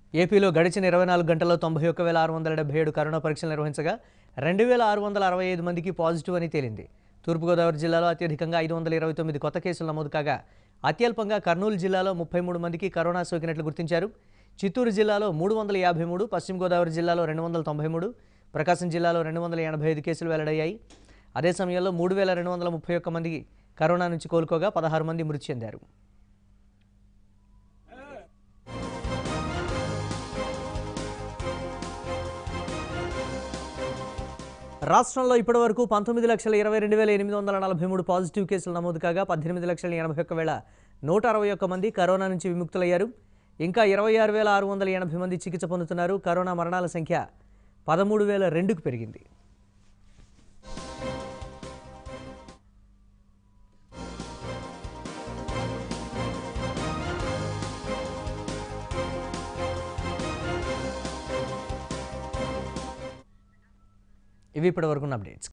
ఏపీలో గడిచిన ఇరవై నాలుగు గంటల్లో తొంభై ఒక్క వేల ఆరు వందల డెబ్బై ఏడు కరోనా పరీక్షలు నిర్వహించగా రెండు వేల ఆరు వందల అరవై ఐదు మందికి పాజిటివ్ అని తేలింది తూర్పుగోదావరి జిల్లాలో అత్యధికంగా ఐదు వందల ఇరవై తొమ్మిది కొత్త కేసులు నమోదు కాగా అత్యల్పంగా కర్నూలు జిల్లాలో ముప్పై మూడు మందికి కరోనా సోకినట్లు గుర్తించారు చిత్తూరు జిల్లాలో మూడు వందల యాభై మూడు పశ్చిమ గోదావరి జిల్లాలో రెండు వందల తొంభై మూడు ప్రకాశం జిల్లాలో రెండు వందల ఎనభై ఐదు కేసులు వెల్లడయ్యాయి అదే సమయంలో మూడు వేల రెండు వందల ముప్పై ఒక్క మంది కరోనా నుంచి కోలుకోగా పదహారు మంది మృతి చెందారు రాష్ట్రంలో ఇప్పటివరకు పంతొమ్మిది లక్షల ఇరవై రెండు వేల ఎనిమిది వందల నలభై మూడు పాజిటివ్ కేసులు నమోదు కాగా పద్దెనిమిది లక్షల ఎనభై ఒక్క వేల నూట అరవై ఒక్క మంది కరోనా నుంచి విముక్తులయ్యారు ఇంకా ఇరవై ఆరు వేల ఆరు వందల ఎనభై మంది చికిత్స పొందుతున్నారు కరోనా మరణాల సంఖ్య పదమూడు వేల రెండుకు పెరిగింది ఇవి ఇప్పటివరకు అప్డేట్స్